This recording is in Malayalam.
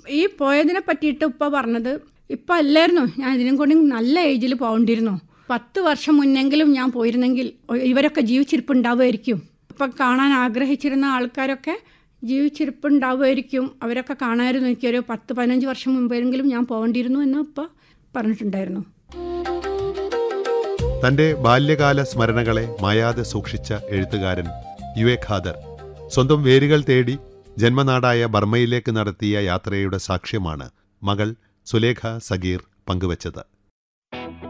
ഈ പോയതിനെ പറ്റിയിട്ട് ഉപ്പ പറഞ്ഞത് ഇപ്പം അല്ലായിരുന്നു ഞാൻ ഇതിനും കൊണ്ട് നല്ല ഏജിൽ പോകേണ്ടിയിരുന്നു പത്ത് വർഷം മുന്നെങ്കിലും ഞാൻ പോയിരുന്നെങ്കിൽ ഇവരൊക്കെ ജീവിച്ചിരിപ്പുണ്ടാവുമായിരിക്കും ഇപ്പം കാണാൻ ആഗ്രഹിച്ചിരുന്ന ആൾക്കാരൊക്കെ ജീവിച്ചിരിപ്പുണ്ടാവുമായിരിക്കും അവരൊക്കെ കാണാമായിരുന്നു എനിക്കൊരു പത്ത് പതിനഞ്ച് വർഷം മുമ്പെങ്കിലും ഞാൻ പോകേണ്ടിയിരുന്നു എന്ന് ഉപ്പ പറഞ്ഞിട്ടുണ്ടായിരുന്നു തന്റെ ബാല്യകാല സ്മരണകളെ മായാതെ സൂക്ഷിച്ച എഴുത്തുകാരൻ യു എ ഖാദർ സ്വന്തം വേരുകൾ തേടി ജന്മനാടായ ബർമ്മയിലേക്ക് നടത്തിയ യാത്രയുടെ സാക്ഷ്യമാണ് മകൾ സുലേഖ സഗീർ പങ്കുവച്ചത്